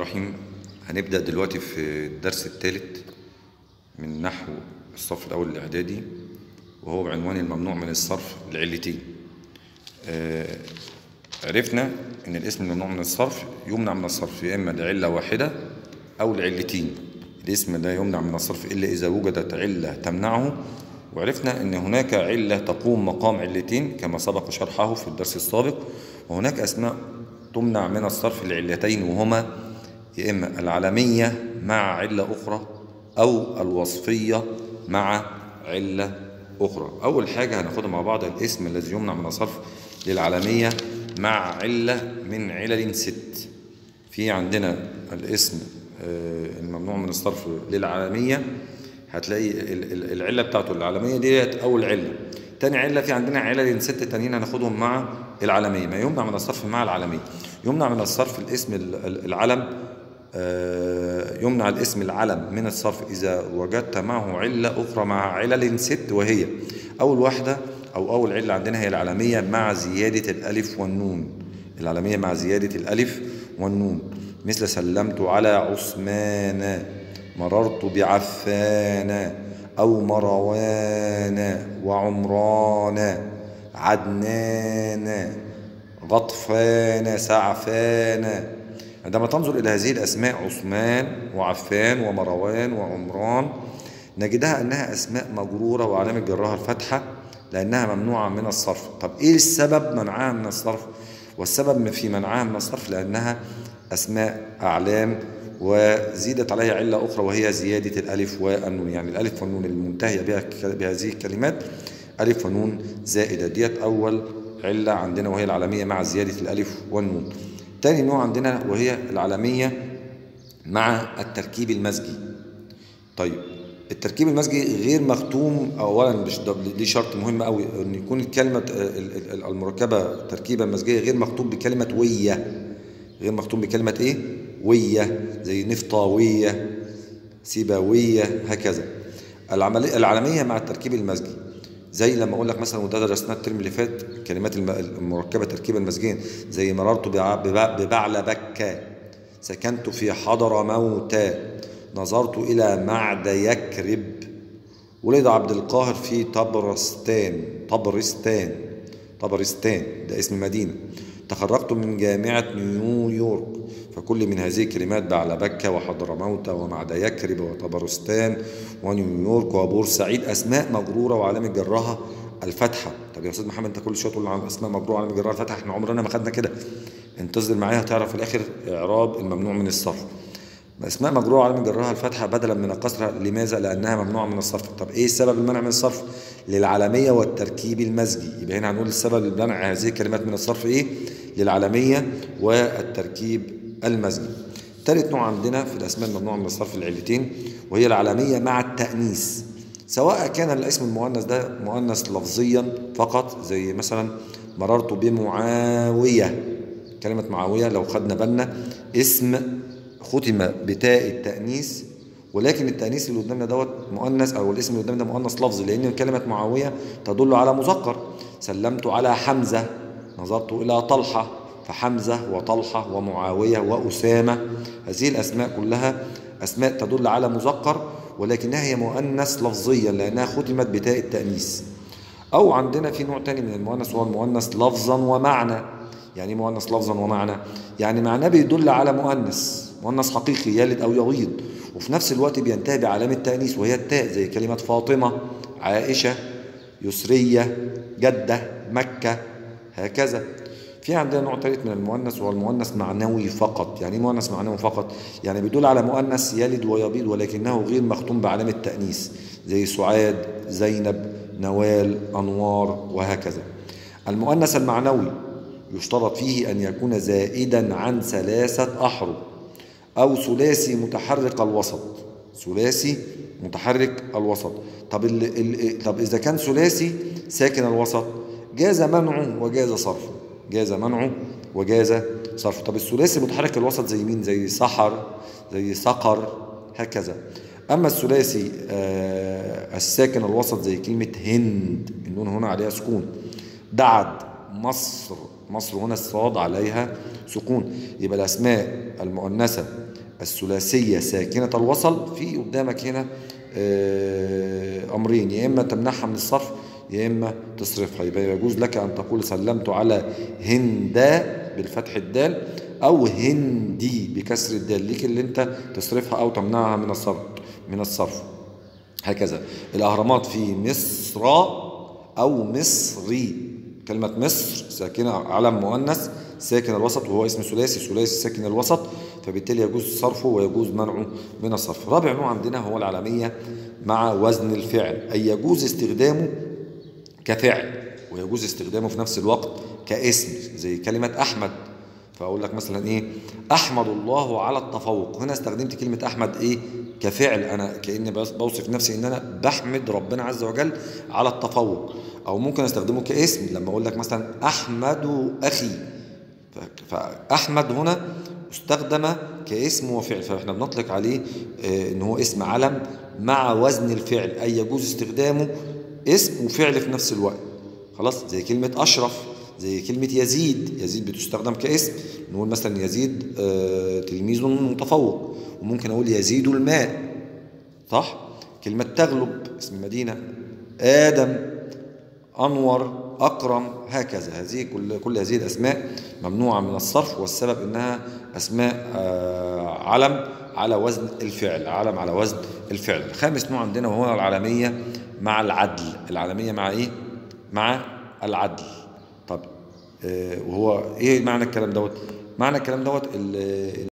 الرحيم هنبدأ دلوقتي في الدرس الثالث من نحو الصف الأول الإعدادي وهو بعنوان الممنوع من الصرف لعلتين آه، عرفنا إن الاسم الممنوع من الصرف يمنع من الصرف يا إما لعلة واحدة أو لعلتين الاسم لا يمنع من الصرف إلا إذا وجدت علة تمنعه وعرفنا أن هناك علة تقوم مقام علتين كما سبق شرحه في الدرس السابق وهناك أسماء تمنع من الصرف لعلتين وهما يا إما العلمية مع علة أخرى أو الوصفية مع علة أخرى أول حاجة هناخدها مع بعض الاسم الذي يمنع من الصرف للعلمية مع علة من علل ست في عندنا الاسم آه، الممنوع من الصرف للعالمية هتلاقي ال- ال- العلة بتاعته العالمية ديت أول علة تاني علة في عندنا علل ست تانيين هناخدهم مع العالمية ما يمنع من الصرف مع العالمية يمنع من الصرف الاسم ال- ال- العلم آه، يمنع الاسم العلم من الصرف إذا وجدت معه علة أخرى مع علل ست وهي أول واحدة أو أول علة عندنا هي العلمية مع زيادة الألف والنون العلمية مع زيادة الألف والنون مثل سلمت على عثمان مررت بعفان أو مروان وعمران عدنان غطفان سعفان عندما تنظر إلى هذه الأسماء عثمان وعفان ومروان وعمران نجدها أنها أسماء مجرورة وعلامة جرها الفتحة لأنها ممنوعة من الصرف طب إيه السبب منعها من الصرف والسبب في منعها من الصرف لأنها أسماء أعلام وزيدت عليها علة أخرى وهي زيادة الألف والنون يعني الألف والنون المنتهية بها بهذه الكلمات ألف ونون زائدة ديت أول علة عندنا وهي العلمية مع زيادة الألف والنون تاني نوع عندنا وهي العلمية مع التركيب المزجي طيب التركيب المزجي غير مختوم اولا مش ده دي شرط مهم قوي ان يكون الكلمه ال- ال- المركبه تركيبا مزجيه غير مختوم بكلمه ويه غير مختوم بكلمه ايه ويه زي نفطاويه سيباويه هكذا العمليه العالميه مع التركيب المزجي زي لما اقول لك مثلا وده درسناه الترم اللي فات كلمات الم- المركبه تركيبا مزجيا زي مررت بع- ببع- ببعل بكه سكنت في حضر موتى نظرت إلى معد يكرب ولد عبد القاهر في طبرستان طبرستان طبرستان ده اسم مدينة تخرجت من جامعة نيويورك فكل من هذه الكلمات بعلبكة وحضرموت ومعد يكرب وطبرستان ونيويورك وبورسعيد أسماء مجرورة وعلامة جرها الفتحة طب يا أستاذ محمد أنت كل شوية تقول عن أسماء مجرورة وعلامة جرها الفتحة إحنا عمرنا ما خدنا كده انتظر معايا هتعرف في الآخر إعراب الممنوع من الصرف اسماء مجروره على جرها الفتحه بدلا من الكسره لماذا لانها ممنوعه من الصرف طب ايه السبب المنع من الصرف للعلميه والتركيب المزجي يبقى هنا هنقول السبب لمنع هذه الكلمات من الصرف ايه للعلميه والتركيب المزجي ثالث نوع عندنا في الاسماء الممنوعه من الصرف العلتين وهي العلميه مع التانيث سواء كان الاسم المؤنث ده مؤنث لفظيا فقط زي مثلا مررت بمعاويه كلمه معاويه لو خدنا بالنا اسم ختم بتاء التأنيث ولكن التأنيث اللي قدامنا دوت مؤنث أو الاسم اللي قدامنا ده مؤنث لفظي لأن كلمة معاوية تدل على مذكر سلمت على حمزة نظرت إلى طلحة فحمزة وطلحة ومعاوية وأسامة هذه الأسماء كلها أسماء تدل على مذكر ولكنها هي مؤنث لفظيا لأنها ختمت بتاء التأنيث أو عندنا في نوع تاني من المؤنث وهو المؤنث لفظا ومعنى يعني ايه مؤنث لفظا ومعنى يعني معناه بيدل على مؤنث مؤنث حقيقي يلد او يغيض وفي نفس الوقت بينتهي بعلامه تانيث وهي التاء زي كلمه فاطمه عائشه يسريه جده مكه هكذا في عندنا نوع ثالث من المؤنث وهو المؤنث معنوي فقط يعني ايه مؤنث معنوي فقط يعني بيدل على مؤنث يلد ويبيض ولكنه غير مختوم بعلامه تانيث زي سعاد زينب نوال انوار وهكذا المؤنث المعنوي يشترط فيه أن يكون زائدا عن ثلاثة أحرف أو ثلاثي متحرك الوسط ثلاثي متحرك الوسط طب ال ال طب إذا كان ثلاثي ساكن الوسط جاز منعه وجاز صرفه جاز منعه وجاز صرفه طب الثلاثي متحرك الوسط زي مين زي سحر زي سقر هكذا أما الثلاثي آه الساكن الوسط زي كلمة هند النون هنا عليها سكون دعد مصر مصر هنا الصاد عليها سكون يبقى الأسماء المؤنثة الثلاثية ساكنة الوصل في قدامك هنا آه، أمرين يا إما تمنعها من الصرف يا إما تصرفها يبقى يجوز لك أن تقول سلمت على هندا بالفتح الدال أو هندي بكسر الدال ليك اللي أنت تصرفها أو تمنعها من الصرف من الصرف هكذا الأهرامات في مصر أو مصري كلمة مصر ساكنة علم مؤنث ساكن الوسط وهو اسم ثلاثي ثلاثي ساكن الوسط فبالتالي يجوز صرفه ويجوز منعه من الصرف رابع نوع عندنا هو العلمية مع وزن الفعل أي يجوز استخدامه كفعل ويجوز استخدامه في نفس الوقت كاسم زي كلمة أحمد فأقول لك مثلا إيه أحمد الله على التفوق هنا استخدمت كلمة أحمد إيه كفعل أنا كأني بس- بوصف نفسي إن أنا بحمد ربنا عز وجل على التفوق أو ممكن استخدمه كاسم لما أقول لك مثلا أحمد أخي ف- فأحمد هنا استخدم كاسم وفعل فاحنا بنطلق عليه آه، ان هو اسم علم مع وزن الفعل اي يجوز استخدامه اسم وفعل في نفس الوقت خلاص زي كلمة أشرف زي كلمة يزيد يزيد بتستخدم كاسم نقول مثلا يزيد آه، تلميذ متفوق وممكن أقول يزيد الماء صح كلمة تغلب اسم مدينة آدم أنور أكرم هكذا هذه كل كل هذه الأسماء ممنوعة من الصرف والسبب إنها أسماء آه، علم على وزن الفعل علم على وزن الفعل خامس نوع عندنا وهو العالمية مع العدل العالمية مع إيه؟ مع العدل طب آه، وهو إيه معنى الكلام دوت؟ معنى الكلام دوت ال-